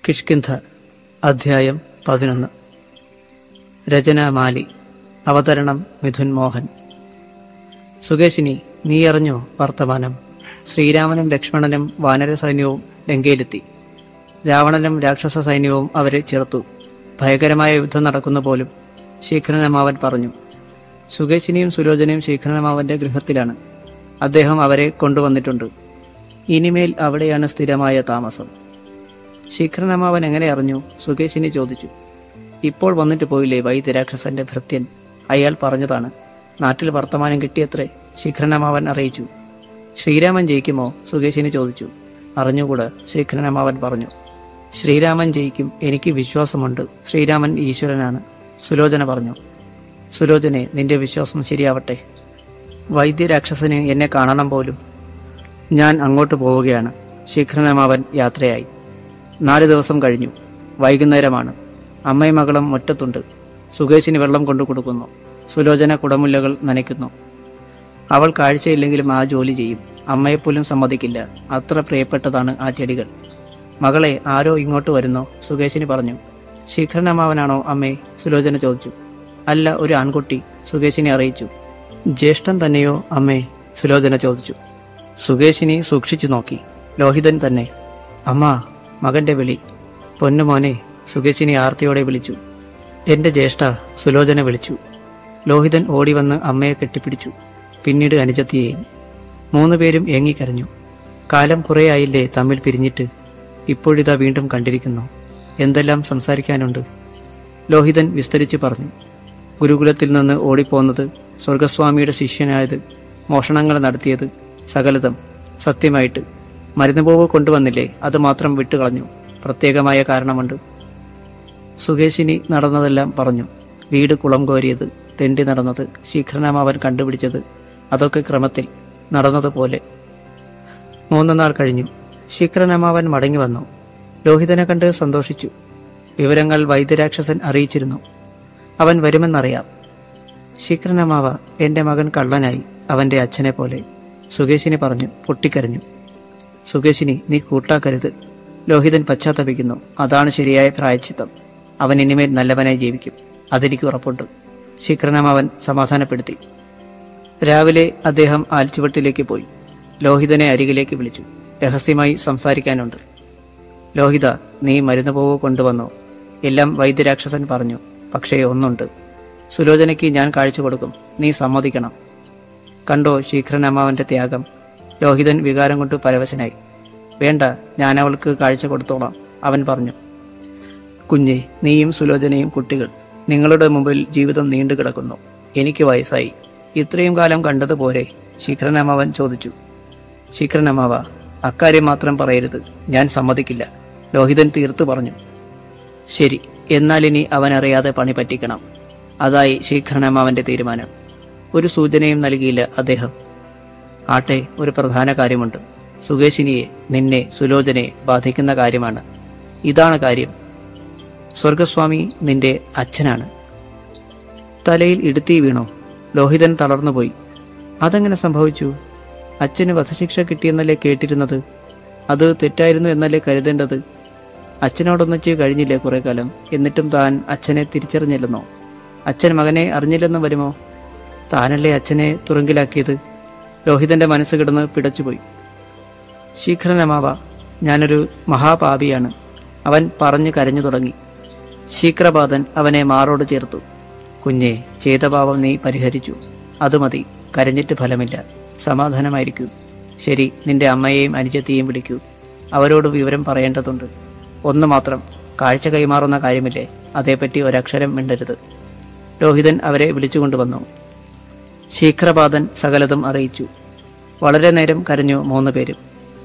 കിഷ്കിന്ധ അധ്യായം പതിനൊന്ന് രചന മാലി അവതരണം മിഥുൻ മോഹൻ സുകേശിനി നീ അറിഞ്ഞോ വർത്തമാനം ശ്രീരാമനും ലക്ഷ്മണനും വാനര സൈന്യവും ലങ്കയിലെത്തി രാവണനും രാക്ഷസ സൈന്യവും അവരെ ചെറുത്തു ഭയങ്കരമായ യുദ്ധം നടക്കുന്ന പോലും ശീഘ്രനമാവൻ പറഞ്ഞു സുകേശിനിയും സുലോചനയും ശീഘ്രനമാവന്റെ ഗൃഹത്തിലാണ് അദ്ദേഹം അവരെ കൊണ്ടുവന്നിട്ടുണ്ട് ഇനിമേൽ അവിടെയാണ് സ്ഥിരമായ താമസം ശീഘ്രനമാവൻ എങ്ങനെ അറിഞ്ഞു സുകേശിനി ചോദിച്ചു ഇപ്പോൾ വന്നിട്ട് പോയില്ലേ വൈദ്യരാക്ഷസന്റെ ഭൃത്യൻ അയാൾ പറഞ്ഞതാണ് നാട്ടിൽ വർത്തമാനം കിട്ടിയത്രേ ശീഘ്രനമാവൻ അറിയിച്ചു ശ്രീരാമൻ ജയിക്കുമോ സുകേശിനി ചോദിച്ചു അറിഞ്ഞുകൂടെ ശീഘ്രനമാവൻ പറഞ്ഞു ശ്രീരാമൻ ജയിക്കും എനിക്ക് വിശ്വാസമുണ്ട് ശ്രീരാമൻ ഈശ്വരനാണ് സുലോചന പറഞ്ഞു സുലോചനെ നിന്റെ വിശ്വാസം ശരിയാവട്ടെ വൈദ്യരാക്ഷസന് എന്നെ കാണണം പോലും ഞാൻ അങ്ങോട്ട് പോവുകയാണ് ശീഘ്രനമാവൻ യാത്രയായി നാല് ദിവസം കഴിഞ്ഞു വൈകുന്നേരമാണ് അമ്മയും മകളും മുറ്റത്തുണ്ട് സുകേശിന് വെള്ളം കൊണ്ടു കൊടുക്കുന്നു സുലോചന കുടമുല്ലകൾ നനയ്ക്കുന്നു അവൾ കാഴ്ചയില്ലെങ്കിലും ആ ജോലി ചെയ്യും അമ്മയെപ്പോലും സമ്മതിക്കില്ല അത്ര പ്രിയപ്പെട്ടതാണ് ആ ചെടികൾ മകളെ ആരോ ഇങ്ങോട്ട് വരുന്നോ സുകേശിന് പറഞ്ഞു ശീഘ്രനമാവനാണോ അമ്മേ സുലോചന ചോദിച്ചു അല്ല ഒരു ആൺകുട്ടി സുകേശിനെ അറിയിച്ചു ജ്യേഷ്ഠൻ തന്നെയോ അമ്മേ സുലോചന ചോദിച്ചു സുകേശിനി സൂക്ഷിച്ചു നോക്കി ലോഹിതൻ തന്നെ അമ്മ മകന്റെ വിളി പൊന്നുമോനെ സുകേശിനി ആർത്തിയോടെ വിളിച്ചു എന്റെ ജ്യേഷ്ഠ സുലോചന വിളിച്ചു ലോഹിതൻ ഓടി വന്ന് അമ്മയെ കെട്ടിപ്പിടിച്ചു പിന്നീട് അനുജത്തിയെയും മൂന്നുപേരും ഏങ്ങിക്കരഞ്ഞു കാലം കുറേയായില്ലേ തമ്മിൽ പിരിഞ്ഞിട്ട് ഇപ്പോഴിതാ വീണ്ടും കണ്ടിരിക്കുന്നു എന്തെല്ലാം സംസാരിക്കാനുണ്ട് ലോഹിതൻ വിസ്തരിച്ചു പറഞ്ഞു ഗുരുകുലത്തിൽ നിന്ന് ഓടിപ്പോന്നത് സ്വർഗസ്വാമിയുടെ ശിഷ്യനായത് മോഷണങ്ങൾ നടത്തിയത് സകലതം സത്യമായിട്ട് മരുന്നുപോവ് കൊണ്ടുവന്നില്ലേ അത് മാത്രം വിട്ടുകളഞ്ഞു പ്രത്യേകമായ കാരണമുണ്ട് സുകേശിനി നടന്നതെല്ലാം പറഞ്ഞു വീട് കുളം കോരിയത് തെണ്ടി നടന്നത് ശീഘ്രനാം അവൻ കണ്ടുപിടിച്ചത് അതൊക്കെ ക്രമത്തിൽ നടന്നതുപോലെ മൂന്ന് നാൾ കഴിഞ്ഞു ശീഘ്രനാമാവൻ മടങ്ങി വന്നു ലോഹിതനെ കണ്ട് സന്തോഷിച്ചു വിവരങ്ങൾ വൈദ്യരാക്ഷസൻ അറിയിച്ചിരുന്നു അവൻ വരുമെന്നറിയാം ശീഘ്രനമാവ എന്റെ മകൻ കള്ളനായി അവന്റെ അച്ഛനെ പോലെ സുകേശിനി പറഞ്ഞു പൊട്ടിക്കരഞ്ഞു സുകേശിനി നീ കൂട്ടാക്കരുത് ലോഹിതൻ പശ്ചാത്തപിക്കുന്നു അതാണ് ശരിയായ പ്രായച്ചിത്തം അവൻ ഇനിമേൽ നല്ലവനായി ജീവിക്കും അതെനിക്ക് ഉറപ്പുണ്ട് ശീഘ്രനമാവൻ സമാധാനപ്പെടുത്തി രാവിലെ അദ്ദേഹം ആൽച്ചുവട്ടിലേക്ക് പോയി ലോഹിതനെ അരികിലേക്ക് വിളിച്ചു രഹസ്യമായി സംസാരിക്കാനുണ്ട് ലോഹിത നീ മരുന്ന് പോവോ കൊണ്ടുവന്നു എല്ലാം വൈദ്യരാക്ഷസൻ പറഞ്ഞു പക്ഷേ ഒന്നുണ്ട് സുലോചനയ്ക്ക് ഞാൻ കാഴ്ച കൊടുക്കും നീ സമ്മതിക്കണം കണ്ടോ ശീഘ്രനമ്മാവന്റെ ത്യാഗം ലോഹിതൻ വികാരം കൊണ്ട് പരവശനായി വേണ്ട ഞാൻ അവൾക്ക് കാഴ്ച കൊടുത്തോളാം അവൻ പറഞ്ഞു കുഞ്ഞെ നീയും സുലോചനയും കുട്ടികൾ നിങ്ങളുടെ മുമ്പിൽ ജീവിതം നീണ്ടു കിടക്കുന്നു എനിക്ക് വയസ്സായി ഇത്രയും കാലം കണ്ടതുപോലെ ശീഘ്രനമ്മാവൻ ചോദിച്ചു ശീഘ്രനമ്മാവ അക്കാര്യം മാത്രം പറയരുത് ഞാൻ സമ്മതിക്കില്ല ലോഹിതൻ തീർത്തു പറഞ്ഞു ശരി എന്നാൽ ഇനി അവൻ അറിയാതെ പണി പറ്റിക്കണം അതായി ശീഘ്രനമ്മാവന്റെ തീരുമാനം ഒരു സൂചനയും നൽകിയില്ല അദ്ദേഹം ആട്ടെ ഒരു പ്രധാന കാര്യമുണ്ട് സുകേശിനിയെ നിന്നെ സുലോചനയെ ബാധിക്കുന്ന കാര്യമാണ് ഇതാണ് കാര്യം സ്വർഗസ്വാമി നിന്റെ അച്ഛനാണ് തലയിൽ ഇടുത്തി വീണോ ലോഹിതൻ തളർന്നുപോയി അതെങ്ങനെ സംഭവിച്ചു അച്ഛന് വധശിക്ഷ കിട്ടിയെന്നല്ലേ കേട്ടിരുന്നത് അത് തെറ്റായിരുന്നു എന്നല്ലേ കരുതേണ്ടത് അച്ഛനോടൊന്നിച്ച് കഴിഞ്ഞില്ലേ കുറെ കാലം എന്നിട്ടും താൻ അച്ഛനെ തിരിച്ചറിഞ്ഞില്ലെന്നോ അച്ഛൻ മകനെ അറിഞ്ഞില്ലെന്ന് വരുമോ താനല്ലേ അച്ഛനെ തുറങ്കിലാക്കിയത് ലോഹിതന്റെ മനസ്സ് കിടന്ന് പിടച്ചുപോയി ശീഘ്രനമാവ ഞാനൊരു മഹാപാപിയാണ് അവൻ പറഞ്ഞു കരഞ്ഞു തുടങ്ങി ശീഘ്രപാതൻ അവനെ മാറോട് ചേർത്തു കുഞ്ഞെ ചെയ്ത പാപം നീ പരിഹരിച്ചു അത് മതി കരഞ്ഞിട്ട് ഫലമില്ല സമാധാനമായിരിക്കൂ ശരി നിന്റെ അമ്മയെയും അനുജത്തെയും വിളിക്കൂ അവരോട് വിവരം പറയേണ്ടതുണ്ട് ഒന്ന് മാത്രം കാഴ്ച കൈമാറുന്ന കാര്യമില്ലേ അതേപ്പറ്റി ഒരക്ഷരം മിണ്ടരുത് രോഹിതൻ അവരെ വിളിച്ചുകൊണ്ടുവന്നു ശീഘ്രപാതൻ സകലതും അറിയിച്ചു വളരെ നേരം കരഞ്ഞു മൂന്ന് പേരും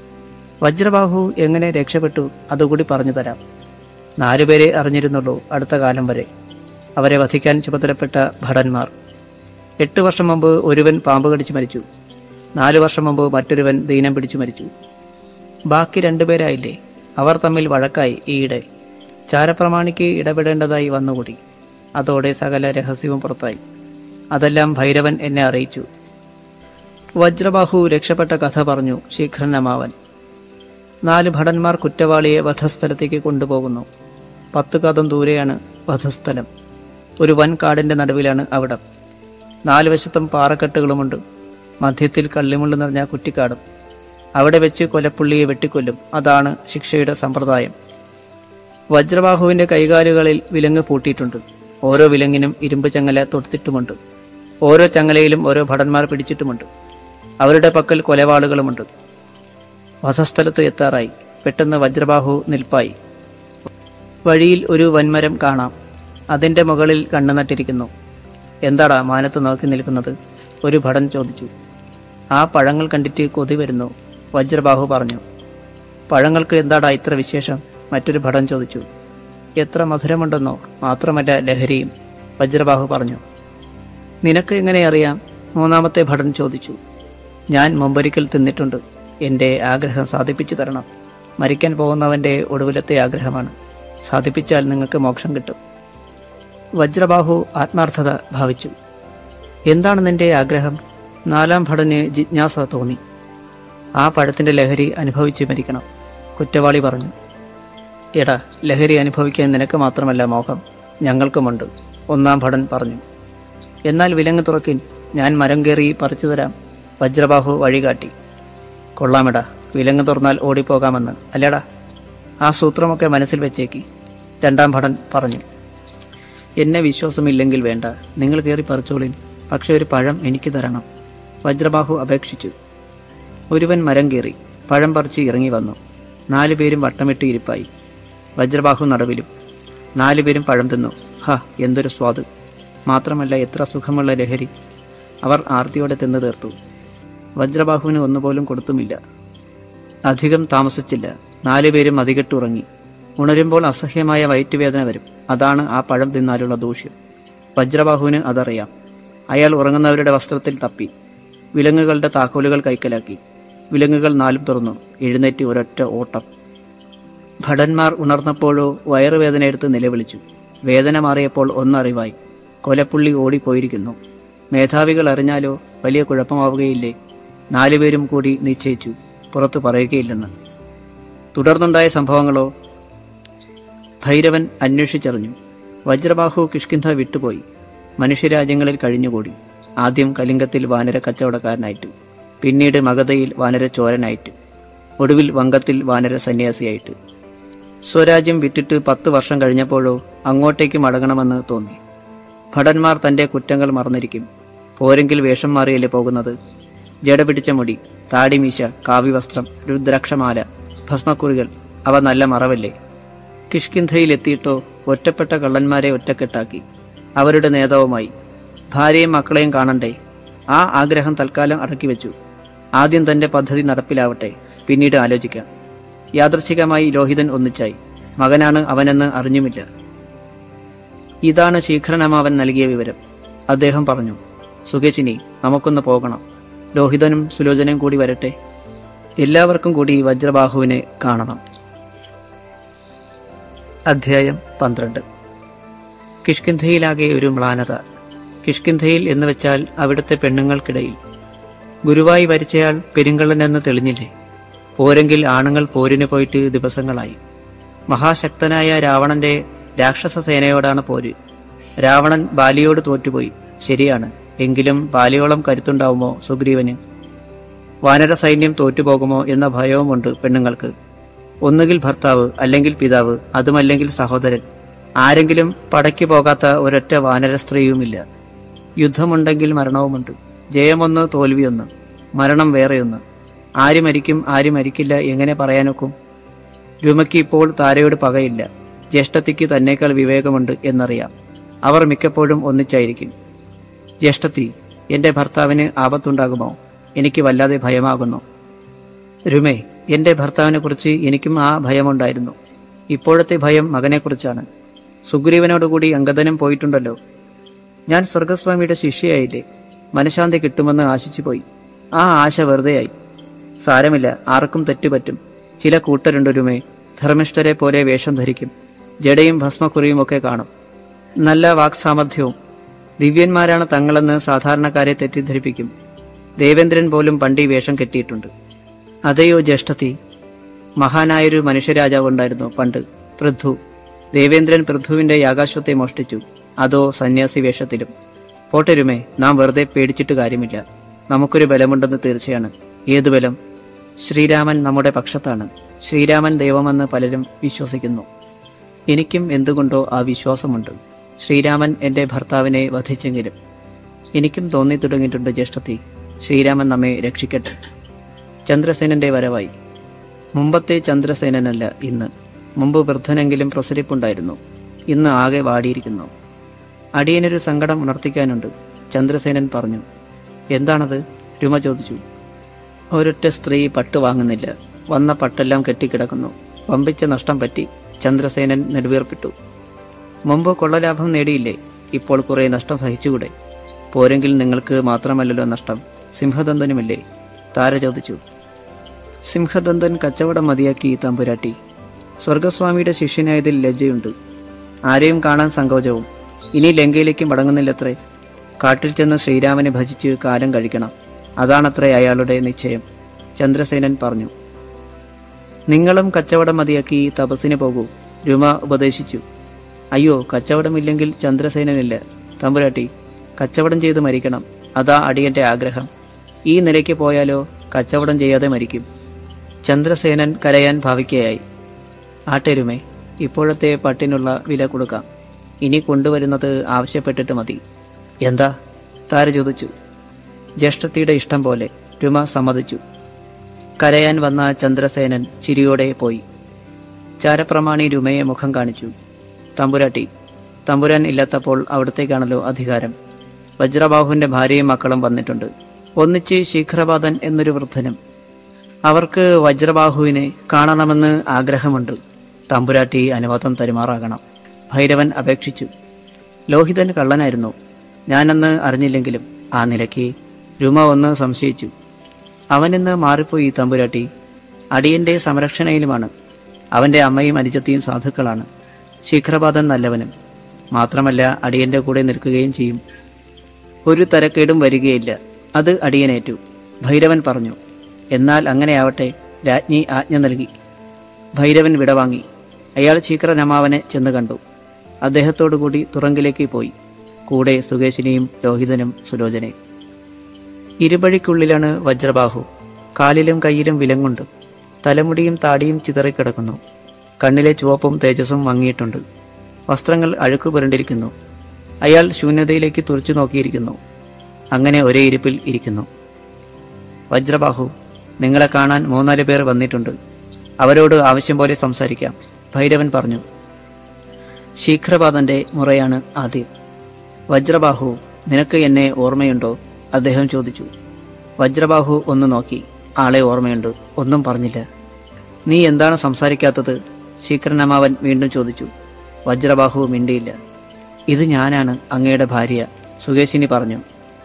വജ്രബാഹു എങ്ങനെ രക്ഷപ്പെട്ടു അതുകൂടി പറഞ്ഞു തരാം നാലുപേരെ അറിഞ്ഞിരുന്നുള്ളൂ അടുത്ത കാലം വരെ അവരെ വധിക്കാൻ ചുമതലപ്പെട്ട ഭടന്മാർ എട്ട് വർഷം മുമ്പ് ഒരുവൻ പാമ്പ് കടിച്ചു മരിച്ചു നാലു വർഷം മുമ്പ് മറ്റൊരുവൻ ദീനം പിടിച്ചു മരിച്ചു ബാക്കി രണ്ടുപേരായില്ലേ അവർ തമ്മിൽ വഴക്കായി ഈയിടെ ചാരപ്രമാണിക്ക് ഇടപെടേണ്ടതായി വന്നുകൂടി അതോടെ സകല രഹസ്യവും പുറത്തായി അതെല്ലാം ഭൈരവൻ എന്നെ അറിയിച്ചു വജ്രബാഹു രക്ഷപ്പെട്ട കഥ പറഞ്ഞു ശീഘ്രൻ അമാവൻ നാല് ഭടന്മാർ കുറ്റവാളിയെ വധസ്ഥലത്തേക്ക് കൊണ്ടുപോകുന്നു പത്ത് കഥം ദൂരെയാണ് വധസ്ഥലം ഒരു വൻ കാടിന്റെ നടുവിലാണ് അവിടം നാല് വശത്തും പാറക്കെട്ടുകളുമുണ്ട് മധ്യത്തിൽ കള്ളിമുള്ളു നിറഞ്ഞ കുറ്റിക്കാടും അവിടെ വെച്ച് കൊലപ്പുള്ളിയെ വെട്ടിക്കൊല്ലും അതാണ് ശിക്ഷയുടെ സമ്പ്രദായം വജ്രബാഹുവിന്റെ കൈകാലുകളിൽ വിലങ്ങ് പൂട്ടിയിട്ടുണ്ട് ഓരോ വിലങ്ങിനും ഇരുമ്പ് ചങ്ങല തൊടുത്തിട്ടുമുണ്ട് ഓരോ ചങ്ങലയിലും ഓരോ ഭടന്മാർ പിടിച്ചിട്ടുമുണ്ട് അവരുടെ പക്കൽ കൊലവാളുകളുമുണ്ട് വധസ്ഥലത്ത് എത്താറായി പെട്ടെന്ന് വജ്രബാഹു നിൽപ്പായി വഴിയിൽ ഒരു വൻമരം കാണാം അതിന്റെ മുകളിൽ കണ്ണു നട്ടിരിക്കുന്നു എന്താടാ മാനത്ത് നോക്കി നിൽക്കുന്നത് ഒരു ഭടൻ ചോദിച്ചു ആ പഴങ്ങൾ കണ്ടിട്ട് കൊതി വരുന്നു വജ്രബാഹു പറഞ്ഞു പഴങ്ങൾക്ക് എന്താടാ ഇത്ര വിശേഷം മറ്റൊരു ഭടൻ ചോദിച്ചു എത്ര മധുരമുണ്ടെന്നോ മാത്രമല്ല ലഹരിയും വജ്രബാഹു പറഞ്ഞു നിനക്ക് എങ്ങനെ അറിയാം മൂന്നാമത്തെ ഭടൻ ചോദിച്ചു ഞാൻ മുമ്പൊരിക്കൽ തിന്നിട്ടുണ്ട് എൻ്റെ ആഗ്രഹം സാധിപ്പിച്ചു തരണം മരിക്കാൻ പോകുന്നവൻ്റെ ഒടുവിലത്തെ ആഗ്രഹമാണ് സാധിപ്പിച്ചാൽ നിങ്ങൾക്ക് മോക്ഷം കിട്ടും വജ്രബാഹു ആത്മാർത്ഥത ഭാവിച്ചു എന്താണ് നിന്റെ ആഗ്രഹം നാലാം ഭടന് ജിജ്ഞാസ തോന്നി ആ പഴത്തിന്റെ ലഹരി അനുഭവിച്ച് മരിക്കണം കുറ്റവാളി പറഞ്ഞു എടാ ലഹരി അനുഭവിക്കാൻ നിനക്ക് മാത്രമല്ല മോഹം ഞങ്ങൾക്കുമുണ്ട് ഒന്നാം ഭടൻ പറഞ്ഞു എന്നാൽ വിലങ്ങ് തുറക്കിൻ ഞാൻ മരം കയറി പറിച്ചു തരാം വജ്രബാഹു വഴികാട്ടി കൊള്ളാമെടാ വിലങ്ങ് തുറന്നാൽ ഓടിപ്പോകാമെന്ന് അല്ലേടാ ആ സൂത്രമൊക്കെ മനസ്സിൽ വെച്ചേക്ക് രണ്ടാം ഭടൻ പറഞ്ഞു എന്നെ വിശ്വാസമില്ലെങ്കിൽ വേണ്ട നിങ്ങൾ കയറി പറിച്ചോളിൻ പക്ഷെ ഒരു പഴം എനിക്ക് തരണം വജ്രബാഹു അപേക്ഷിച്ചു ഒരുവൻ മരം കയറി പഴം പറിച്ച് ഇറങ്ങി വന്നു നാലുപേരും വട്ടമിട്ട് ഇരിപ്പായി വജ്രബാഹു നടുവിലും നാലുപേരും പഴം തിന്നു ഹ എന്തൊരു സ്വാദ് മാത്രമല്ല എത്ര സുഖമുള്ള ലഹരി അവർ ആർത്തിയോടെ തിന്നു തീർത്തു വജ്രബാഹുവിന് ഒന്നുപോലും കൊടുത്തുമില്ല അധികം താമസിച്ചില്ല നാലുപേരും മതികെട്ടുറങ്ങി ഉണരുമ്പോൾ അസഹ്യമായ വയറ്റുവേദന വരും അതാണ് ആ പഴം തിന്നാലുള്ള ദൂഷ്യം വജ്രബാഹുവിന് അതറിയാം അയാൾ ഉറങ്ങുന്നവരുടെ വസ്ത്രത്തിൽ തപ്പി വിലങ്ങുകളുടെ താക്കോലുകൾ കൈക്കലാക്കി വിലങ്ങുകൾ നാലും തുറന്നു എഴുന്നേറ്റ് ഒരൊറ്റ ഓട്ടം ഭടന്മാർ ഉണർന്നപ്പോഴോ വയറുവേദന എടുത്ത് നിലവിളിച്ചു വേദന മാറിയപ്പോൾ ഒന്നറിവായി കൊലപ്പുള്ളി ഓടിപ്പോയിരിക്കുന്നു മേധാവികൾ അറിഞ്ഞാലോ വലിയ കുഴപ്പമാവുകയില്ലേ നാലുപേരും കൂടി നിശ്ചയിച്ചു പുറത്തു പറയുകയില്ലെന്ന് തുടർന്നുണ്ടായ സംഭവങ്ങളോ ഭൈരവൻ അന്വേഷിച്ചറിഞ്ഞു വജ്രബാഹു കിഷ്കിന്ധ വിട്ടുപോയി മനുഷ്യരാജ്യങ്ങളിൽ കഴിഞ്ഞുകൂടി ആദ്യം കലിംഗത്തിൽ വാനര കച്ചവടക്കാരനായിട്ട് പിന്നീട് മഗധയിൽ വാനര ചോരനായിട്ട് ഒടുവിൽ വങ്കത്തിൽ വാനര സന്യാസിയായിട്ട് സ്വരാജ്യം വിട്ടിട്ട് പത്ത് വർഷം കഴിഞ്ഞപ്പോഴോ അങ്ങോട്ടേക്ക് മടങ്ങണമെന്ന് തോന്നി ഭടന്മാർ തന്റെ കുറ്റങ്ങൾ മറന്നിരിക്കും പോരെങ്കിൽ വേഷം മാറിയല്ലേ പോകുന്നത് ജട പിടിച്ച മുടി താടിമീശ കാവ്യവസ്ത്രം രുദ്രാക്ഷമാല ഭസ്മക്കുറികൾ അവ നല്ല മറവല്ലേ കിഷ്കിന്ധയിലെത്തിയിട്ടോ ഒറ്റപ്പെട്ട കള്ളന്മാരെ ഒറ്റക്കെട്ടാക്കി അവരുടെ നേതാവുമായി ഭാര്യയും മക്കളെയും കാണണ്ടേ ആ ആഗ്രഹം തൽക്കാലം അടക്കി വെച്ചു ആദ്യം തന്റെ പദ്ധതി നടപ്പിലാവട്ടെ പിന്നീട് ആലോചിക്കാം യാദൃച്ഛികമായി ലോഹിതൻ ഒന്നിച്ചായി മകനാണ് അവനെന്ന് അറിഞ്ഞുമില്ല ഇതാണ് ശീഘ്രനാമാവൻ നൽകിയ വിവരം അദ്ദേഹം പറഞ്ഞു സുഖേച്ചിനി നമുക്കൊന്ന് പോകണം ലോഹിതനും സുലോചനയും കൂടി വരട്ടെ എല്ലാവർക്കും കൂടി വജ്രബാഹുവിനെ കാണണം അധ്യായം പന്ത്രണ്ട് കിഷ്കിന്ധയിലാകെ ഒരു മ്ലാനത കിഷ്കിന്ധയിൽ എന്ന് വെച്ചാൽ അവിടുത്തെ പെണ്ണുങ്ങൾക്കിടയിൽ ഗുരുവായി വരിച്ചയാൾ പെരുങ്കള്ളനെന്ന് തെളിഞ്ഞില്ലേ പോരെങ്കിൽ ആണുങ്ങൾ പോരിന് പോയിട്ട് ദിവസങ്ങളായി മഹാശക്തനായ രാവണന്റെ രാക്ഷസ സേനയോടാണ് പോര് രാവണൻ ബാലിയോട് തോറ്റുപോയി ശരിയാണ് എങ്കിലും ബാലിയോളം കരുത്തുണ്ടാവുമോ സുഗ്രീവന് വാനര സൈന്യം തോറ്റുപോകുമോ എന്ന ഭയവുമുണ്ട് പെണ്ണുങ്ങൾക്ക് ഒന്നുകിൽ ഭർത്താവ് അല്ലെങ്കിൽ പിതാവ് അതുമല്ലെങ്കിൽ സഹോദരൻ ആരെങ്കിലും പടയ്ക്ക് പോകാത്ത ഒരൊറ്റ വാനര സ്ത്രീയുമില്ല യുദ്ധമുണ്ടെങ്കിൽ മരണവുമുണ്ട് ജയമൊന്ന് തോൽവിയൊന്ന് മരണം വേറെയൊന്ന് ആര് മരിക്കും ആര് മരിക്കില്ല എങ്ങനെ പറയാനൊക്കും രുമയ്ക്ക് ഇപ്പോൾ താരയോട് പകയില്ല ജ്യേഷ്ഠത്തിക്ക് തന്നേക്കാൾ വിവേകമുണ്ട് എന്നറിയാം അവർ മിക്കപ്പോഴും ഒന്നിച്ചായിരിക്കും ജ്യേഷ്ഠത്തി എന്റെ ഭർത്താവിന് ആപത്തുണ്ടാകുമോ എനിക്ക് വല്ലാതെ ഭയമാകുന്നു രുമേ എന്റെ ഭർത്താവിനെ കുറിച്ച് എനിക്കും ആ ഭയമുണ്ടായിരുന്നു ഇപ്പോഴത്തെ ഭയം മകനെക്കുറിച്ചാണ് സുഗ്രീവനോടുകൂടി അങ്കദനും പോയിട്ടുണ്ടല്ലോ ഞാൻ സ്വർഗസ്വാമിയുടെ ശിഷ്യയായില്ലേ മനഃശാന്തി കിട്ടുമെന്ന് ആശിച്ചു പോയി ആ ആശ വെറുതെയായി സാരമില്ല ആർക്കും തെറ്റുപറ്റും ചില കൂട്ടരുണ്ടൊരുമേ ധർമ്മിഷ്ഠരെ പോലെ വേഷം ധരിക്കും ജടയും ഭസ്മക്കുറിയും ഒക്കെ കാണും നല്ല വാക്സാമർഥ്യവും ദിവ്യന്മാരാണ് തങ്ങളെന്ന് സാധാരണക്കാരെ തെറ്റിദ്ധരിപ്പിക്കും ദേവേന്ദ്രൻ പോലും പണ്ടി വേഷം കെട്ടിയിട്ടുണ്ട് അതെയോ ജ്യേഷ്ഠത്തി മഹാനായൊരു മനുഷ്യരാജാവ് ഉണ്ടായിരുന്നു പണ്ട് പൃഥു ദേവേന്ദ്രൻ പൃഥുവിന്റെ യാകാശ്വത്തെ മോഷ്ടിച്ചു അതോ സന്യാസി വേഷത്തിലും പോട്ടെരുമേ നാം വെറുതെ പേടിച്ചിട്ട് കാര്യമില്ല നമുക്കൊരു ബലമുണ്ടെന്ന് തീർച്ചയാണ് ഏതു ബലം ശ്രീരാമൻ നമ്മുടെ പക്ഷത്താണ് ശ്രീരാമൻ ദൈവമെന്ന് പലരും വിശ്വസിക്കുന്നു എനിക്കും എന്തുകൊണ്ടോ ആ വിശ്വാസമുണ്ട് ശ്രീരാമൻ എന്റെ ഭർത്താവിനെ വധിച്ചെങ്കിലും എനിക്കും തോന്നി തുടങ്ങിയിട്ടുണ്ട് ജ്യേഷ്ഠത്തി ശ്രീരാമൻ നമ്മെ രക്ഷിക്കട്ടെ ചന്ദ്രസേനന്റെ വരവായി മുമ്പത്തെ ചന്ദ്രസേനനല്ല ഇന്ന് മുമ്പ് വൃദ്ധനെങ്കിലും പ്രസരിപ്പുണ്ടായിരുന്നു ഇന്ന് ആകെ വാടിയിരിക്കുന്നു അടിയനൊരു സങ്കടം ഉണർത്തിക്കാനുണ്ട് ചന്ദ്രസേനൻ പറഞ്ഞു എന്താണത് രുമ ചോദിച്ചു ഒരൊറ്റ സ്ത്രീ പട്ട് വാങ്ങുന്നില്ല വന്ന പട്ടെല്ലാം കെട്ടിക്കിടക്കുന്നു വമ്പിച്ച നഷ്ടം പറ്റി ചന്ദ്രസേനൻ നെടുവീർപ്പിട്ടു മുമ്പ് കൊള്ളലാഭം നേടിയില്ലേ ഇപ്പോൾ കുറെ നഷ്ടം സഹിച്ചുകൂടെ പോരെങ്കിൽ നിങ്ങൾക്ക് മാത്രമല്ലല്ലോ നഷ്ടം സിംഹദന്തനുമില്ലേ താര ചോദിച്ചു സിംഹദന്തൻ കച്ചവടം മതിയാക്കി തമ്പുരാട്ടി സ്വർഗസ്വാമിയുടെ ശിഷ്യനായതിൽ ലജ്ജയുണ്ട് ആരെയും കാണാൻ സങ്കോചവും ഇനി ലങ്കയിലേക്ക് മടങ്ങുന്നില്ലത്രേ കാട്ടിൽ ചെന്ന് ശ്രീരാമനെ ഭജിച്ച് കാലം കഴിക്കണം അതാണത്രേ അയാളുടെ നിശ്ചയം ചന്ദ്രസേനൻ പറഞ്ഞു നിങ്ങളും കച്ചവടം മതിയാക്കി തപസ്സിന് പോകൂ രുമ ഉപദേശിച്ചു അയ്യോ കച്ചവടമില്ലെങ്കിൽ ചന്ദ്രസേനനില്ല തമ്പുരാട്ടി കച്ചവടം ചെയ്ത് മരിക്കണം അതാ അടിയന്റെ ആഗ്രഹം ഈ നിലയ്ക്ക് പോയാലോ കച്ചവടം ചെയ്യാതെ മരിക്കും ചന്ദ്രസേനൻ കരയാൻ ഭാവിക്കയായി ആട്ടെരുമേ ഇപ്പോഴത്തെ പട്ടിനുള്ള വില കൊടുക്കാം ഇനി കൊണ്ടുവരുന്നത് ആവശ്യപ്പെട്ടിട്ട് മതി എന്താ താര ചോദിച്ചു ജ്യേഷ്ഠത്തിയുടെ ഇഷ്ടം പോലെ രുമ സമ്മതിച്ചു കരയാൻ വന്ന ചന്ദ്രസേനൻ ചിരിയോടെ പോയി ചാരപ്രമാണി രുമയെ മുഖം കാണിച്ചു തമ്പുരാട്ടി തമ്പുരാൻ ഇല്ലാത്തപ്പോൾ അവിടത്തേക്കാണല്ലോ അധികാരം വജ്രബാഹുവിന്റെ ഭാര്യയും മക്കളും വന്നിട്ടുണ്ട് ഒന്നിച്ച് ശീഘ്രപാതൻ എന്നൊരു വൃദ്ധനും അവർക്ക് വജ്രബാഹുവിനെ കാണണമെന്ന് ആഗ്രഹമുണ്ട് തമ്പുരാട്ടി അനുവാദം തരുമാറാകണം ഭൈരവൻ അപേക്ഷിച്ചു ലോഹിതൻ കള്ളനായിരുന്നു ഞാനന്ന് അറിഞ്ഞില്ലെങ്കിലും ആ നിലയ്ക്ക് രുമ ഒന്ന് സംശയിച്ചു അവനിന്ന് മാറിപ്പോയി തമ്പുരാട്ടി അടിയന്റെ സംരക്ഷണയിലുമാണ് അവന്റെ അമ്മയും അനുജത്തിയും സാധുക്കളാണ് ശീഘ്രപാതൻ നല്ലവനും മാത്രമല്ല അടിയന്റെ കൂടെ നിൽക്കുകയും ചെയ്യും ഒരു തരക്കേടും വരികയില്ല അത് അടിയനേറ്റു ഭൈരവൻ പറഞ്ഞു എന്നാൽ അങ്ങനെയാവട്ടെ രാജ്ഞി ആജ്ഞ നൽകി ഭൈരവൻ വിടവാങ്ങി അയാൾ ശീഘ്രനമാവനെ ചെന്ന് കണ്ടു അദ്ദേഹത്തോടുകൂടി തുറങ്കിലേക്ക് പോയി കൂടെ സുകേശിനെയും ലോഹിതനും സുലോചനയും ഇരുപഴിക്കുള്ളിലാണ് വജ്രബാഹു കാലിലും കയ്യിലും വിലങ്ങുണ്ട് തലമുടിയും താടിയും ചിതറിക്കിടക്കുന്നു കണ്ണിലെ ചുവപ്പും തേജസ്സും മങ്ങിയിട്ടുണ്ട് വസ്ത്രങ്ങൾ അഴുക്കു പുരണ്ടിരിക്കുന്നു അയാൾ ശൂന്യതയിലേക്ക് തുറച്ചു നോക്കിയിരിക്കുന്നു അങ്ങനെ ഒരേ ഇരിപ്പിൽ ഇരിക്കുന്നു വജ്രബാഹു നിങ്ങളെ കാണാൻ മൂന്നാല് പേർ വന്നിട്ടുണ്ട് അവരോട് ആവശ്യം പോലെ സംസാരിക്കാം ഭൈരവൻ പറഞ്ഞു ശീഘ്രപാതന്റെ മുറയാണ് ആദ്യം വജ്രബാഹു നിനക്ക് എന്നെ ഓർമ്മയുണ്ടോ അദ്ദേഹം ചോദിച്ചു വജ്രബാഹു ഒന്ന് നോക്കി ആളെ ഓർമ്മയുണ്ട് ഒന്നും പറഞ്ഞില്ല നീ എന്താണ് സംസാരിക്കാത്തത് ശീഘ്രനമാവൻ വീണ്ടും ചോദിച്ചു വജ്രബാഹു മിണ്ടിയില്ല ഇത് ഞാനാണ് അങ്ങയുടെ ഭാര്യ സുകേശിനി പറഞ്ഞു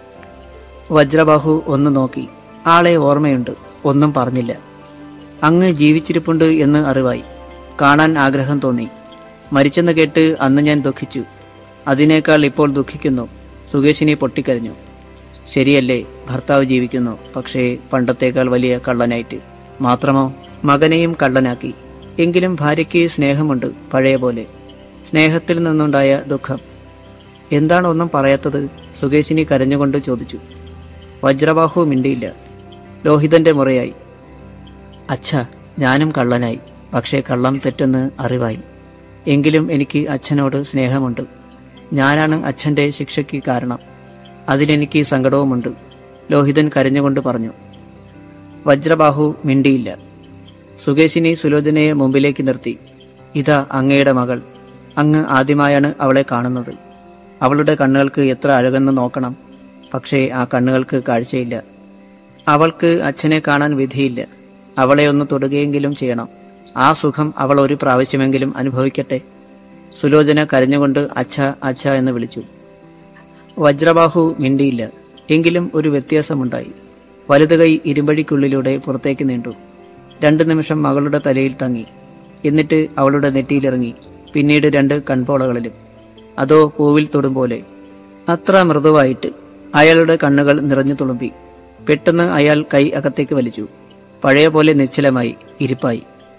വജ്രബാഹു ഒന്ന് നോക്കി ആളെ ഓർമ്മയുണ്ട് ഒന്നും പറഞ്ഞില്ല അങ്ങ് ജീവിച്ചിരിപ്പുണ്ട് എന്ന് അറിവായി കാണാൻ ആഗ്രഹം തോന്നി മരിച്ചെന്ന് കേട്ട് അന്ന് ഞാൻ ദുഃഖിച്ചു അതിനേക്കാൾ ഇപ്പോൾ ദുഃഖിക്കുന്നു സുകേശിനി പൊട്ടിക്കരഞ്ഞു ശരിയല്ലേ ഭർത്താവ് ജീവിക്കുന്നു പക്ഷേ പണ്ടത്തേക്കാൾ വലിയ കള്ളനായിട്ട് മാത്രമോ മകനെയും കള്ളനാക്കി എങ്കിലും ഭാര്യയ്ക്ക് സ്നേഹമുണ്ട് പഴയ പോലെ സ്നേഹത്തിൽ നിന്നുണ്ടായ ദുഃഖം എന്താണ് ഒന്നും പറയാത്തത് സുകേശിനി കരഞ്ഞുകൊണ്ട് ചോദിച്ചു വജ്രബാഹു മിണ്ടിയില്ല ലോഹിതന്റെ മുറയായി അച്ഛ ഞാനും കള്ളനായി പക്ഷേ കള്ളം തെറ്റെന്ന് അറിവായി എങ്കിലും എനിക്ക് അച്ഛനോട് സ്നേഹമുണ്ട് ഞാനാണ് അച്ഛന്റെ ശിക്ഷയ്ക്ക് കാരണം അതിലെനിക്ക് സങ്കടവുമുണ്ട് ലോഹിതൻ കരഞ്ഞുകൊണ്ട് പറഞ്ഞു വജ്രബാഹു മിണ്ടിയില്ല സുകേശിനി സുലോചനയെ മുമ്പിലേക്ക് നിർത്തി ഇതാ അങ്ങയുടെ മകൾ അങ്ങ് ആദ്യമായാണ് അവളെ കാണുന്നത് അവളുടെ കണ്ണുകൾക്ക് എത്ര അഴകെന്ന് നോക്കണം പക്ഷേ ആ കണ്ണുകൾക്ക് കാഴ്ചയില്ല അവൾക്ക് അച്ഛനെ കാണാൻ വിധിയില്ല അവളെ ഒന്ന് തൊടുകയെങ്കിലും ചെയ്യണം ആ സുഖം അവൾ ഒരു പ്രാവശ്യമെങ്കിലും അനുഭവിക്കട്ടെ സുലോചന കരഞ്ഞുകൊണ്ട് അച്ഛ അച്ഛ എന്ന് വിളിച്ചു വജ്രബാഹു മിണ്ടിയില്ല എങ്കിലും ഒരു വ്യത്യാസമുണ്ടായി വലതു കൈ ഇരുമ്പഴിക്കുള്ളിലൂടെ പുറത്തേക്ക് നീണ്ടു രണ്ടു നിമിഷം മകളുടെ തലയിൽ തങ്ങി എന്നിട്ട് അവളുടെ നെറ്റിയിലിറങ്ങി പിന്നീട് രണ്ട് കൺപോളകളിലും അതോ പൂവിൽ തൊടും പോലെ അത്ര മൃദുവായിട്ട് അയാളുടെ കണ്ണുകൾ നിറഞ്ഞു തുളുമ്പി പെട്ടെന്ന് അയാൾ കൈ അകത്തേക്ക് വലിച്ചു പഴയ പോലെ നിശ്ചലമായി ഇരിപ്പായി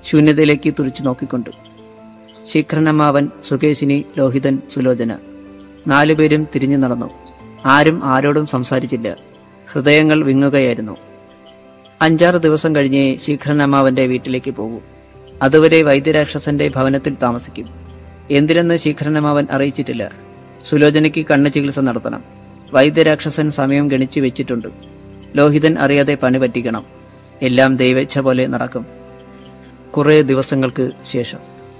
ശൂന്യതയിലേക്ക് തുറിച്ചു നോക്കിക്കൊണ്ട് ശിഖരനമ്മാവൻ സുകേശിനി ലോഹിതൻ സുലോചന നാലുപേരും തിരിഞ്ഞു നടന്നു ആരും ആരോടും സംസാരിച്ചില്ല ഹൃദയങ്ങൾ വിങ്ങുകയായിരുന്നു അഞ്ചാറ് ദിവസം കഴിഞ്ഞേ ശിഖരനമ്മാവന്റെ വീട്ടിലേക്ക് പോകൂ അതുവരെ വൈദ്യരാക്ഷസന്റെ ഭവനത്തിൽ താമസിക്കും എന്തിനെന്ന് ശിഖരനമ്മാവൻ അറിയിച്ചിട്ടില്ല സുലോചനയ്ക്ക് കണ്ണ് ചികിത്സ നടത്തണം വൈദ്യരാക്ഷസൻ സമയം ഗണിച്ചു വെച്ചിട്ടുണ്ട് ലോഹിതൻ അറിയാതെ പണി പറ്റിക്കണം എല്ലാം ദൈവേച്ഛ പോലെ നടക്കും കുറേ ദിവസങ്ങൾക്ക് ശേഷം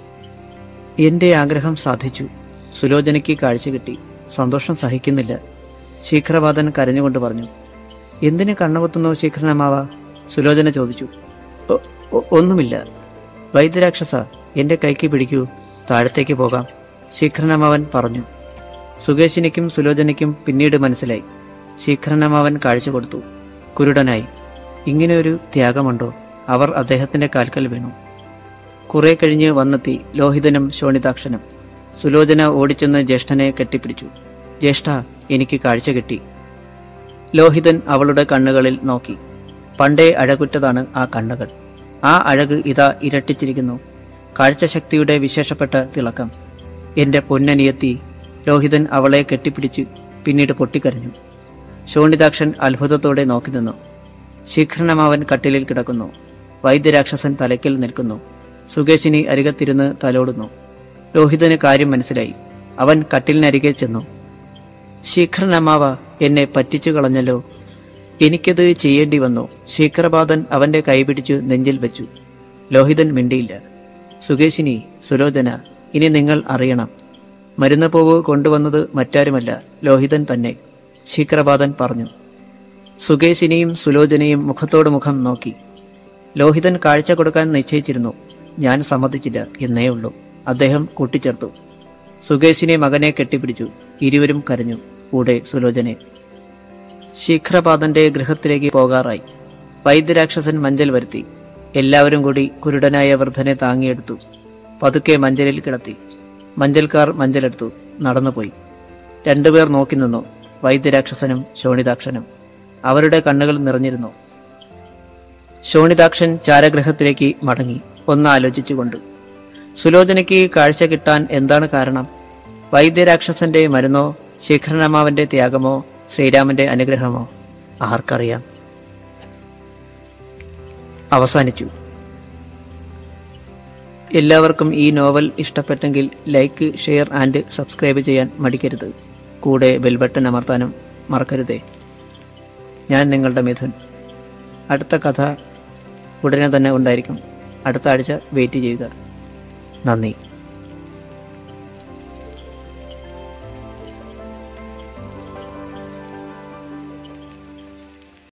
എന്റെ ആഗ്രഹം സാധിച്ചു സുലോചനയ്ക്ക് കാഴ്ച കിട്ടി സന്തോഷം സഹിക്കുന്നില്ല ശീഘ്രവാദൻ കരഞ്ഞുകൊണ്ട് പറഞ്ഞു എന്തിന് കണ്ണുകുത്തുന്നു ശീഘ്രനമാവ സുലോചന ചോദിച്ചു "ഒ- ഒ- ഒന്നുമില്ല വൈദ്യരാക്ഷസ എന്റെ കൈക്ക് പിടിക്കൂ താഴത്തേക്ക് പോകാം ശീഘ്രനമാവൻ പറഞ്ഞു സുകേശിനിക്കും സുലോചനയ്ക്കും പിന്നീട് മനസ്സിലായി ശീഘ്രനമാവൻ കാഴ്ച കൊടുത്തു കുരുടനായി ഇങ്ങനെ ഒരു ത്യാഗമുണ്ടോ അവർ അദ്ദേഹത്തിന്റെ കാൽക്കൽ വീണു കുറെ കഴിഞ്ഞ് വന്നെത്തി ലോഹിതനും ശോണിതാക്ഷനും സുലോചന ഓടിച്ചെന്ന് ജ്യേഷ്ഠനെ കെട്ടിപ്പിടിച്ചു ജ്യേഷ്ഠ എനിക്ക് കാഴ്ച കിട്ടി ലോഹിതൻ അവളുടെ കണ്ണുകളിൽ നോക്കി പണ്ടേ അഴകുറ്റതാണ് ആ കണ്ണുകൾ ആ അഴക് ഇതാ ഇരട്ടിച്ചിരിക്കുന്നു കാഴ്ചശക്തിയുടെ വിശേഷപ്പെട്ട തിളക്കം എന്റെ പൊന്നനിയത്തി ലോഹിതൻ അവളെ കെട്ടിപ്പിടിച്ച് പിന്നീട് പൊട്ടിക്കരഞ്ഞു ശോണിതാക്ഷൻ അത്ഭുതത്തോടെ നോക്കി നിന്നു ശീഘ്രണമാവൻ കട്ടിലിൽ കിടക്കുന്നു വൈദ്യരാക്ഷസൻ തലയ്ക്കൽ നിൽക്കുന്നു സുകേശിനി അരികത്തിരുന്ന് തലോടുന്നു ലോഹിതന് കാര്യം മനസ്സിലായി അവൻ കട്ടിലിനരികെ ചെന്നു ശീഘ്രനമാവ എന്നെ പറ്റിച്ചു കളഞ്ഞല്ലോ എനിക്കത് ചെയ്യേണ്ടി വന്നു ശീഘ്രപാദൻ അവന്റെ കൈപിടിച്ചു നെഞ്ചിൽ വെച്ചു ലോഹിതൻ മിണ്ടിയില്ല സുകേശിനി സുലോചന ഇനി നിങ്ങൾ അറിയണം മരുന്ന് പൂവ് കൊണ്ടുവന്നത് മറ്റാരുമല്ല ലോഹിതൻ തന്നെ ശീഘ്രപാദൻ പറഞ്ഞു സുകേശിനിയും സുലോചനയും മുഖത്തോട് മുഖം നോക്കി ലോഹിതൻ കാഴ്ച കൊടുക്കാൻ നിശ്ചയിച്ചിരുന്നു ഞാൻ സമ്മതിച്ചില്ല എന്നേ ഉള്ളൂ അദ്ദേഹം കൂട്ടിച്ചേർത്തു സുകേശിനെ മകനെ കെട്ടിപ്പിടിച്ചു ഇരുവരും കരഞ്ഞു കൂടെ സുലോചനെ ശീഘ്രപാദന്റെ ഗൃഹത്തിലേക്ക് പോകാറായി വൈദ്യരാക്ഷസൻ മഞ്ചൽ വരുത്തി എല്ലാവരും കൂടി കുരുടനായ വൃദ്ധനെ താങ്ങിയെടുത്തു പതുക്കെ മഞ്ചലിൽ കിടത്തി മഞ്ചൽക്കാർ മഞ്ചലെടുത്തു നടന്നുപോയി രണ്ടുപേർ നോക്കി നിന്നു വൈദ്യരാക്ഷസനും ശോണിതാക്ഷനും അവരുടെ കണ്ണുകൾ നിറഞ്ഞിരുന്നു ശോണിതാക്ഷൻ ചാരഗൃഹത്തിലേക്ക് മടങ്ങി ഒന്നാലോചിച്ചുകൊണ്ട് സുലോചനയ്ക്ക് കാഴ്ച കിട്ടാൻ എന്താണ് കാരണം വൈദ്യരാക്ഷസന്റെ മരുന്നോ ശിഖരനമാവന്റെ ത്യാഗമോ ശ്രീരാമന്റെ അനുഗ്രഹമോ ആർക്കറിയാം അവസാനിച്ചു എല്ലാവർക്കും ഈ നോവൽ ഇഷ്ടപ്പെട്ടെങ്കിൽ ലൈക്ക് ഷെയർ ആൻഡ് സബ്സ്ക്രൈബ് ചെയ്യാൻ മടിക്കരുത് കൂടെ ബെൽബട്ടൺ അമർത്താനും മറക്കരുതേ ഞാൻ നിങ്ങളുടെ മിഥുൻ അടുത്ത കഥ ഉടനെ തന്നെ ഉണ്ടായിരിക്കും അടുത്ത ആഴ്ച വെയിറ്റ് ചെയ്യുക നന്ദി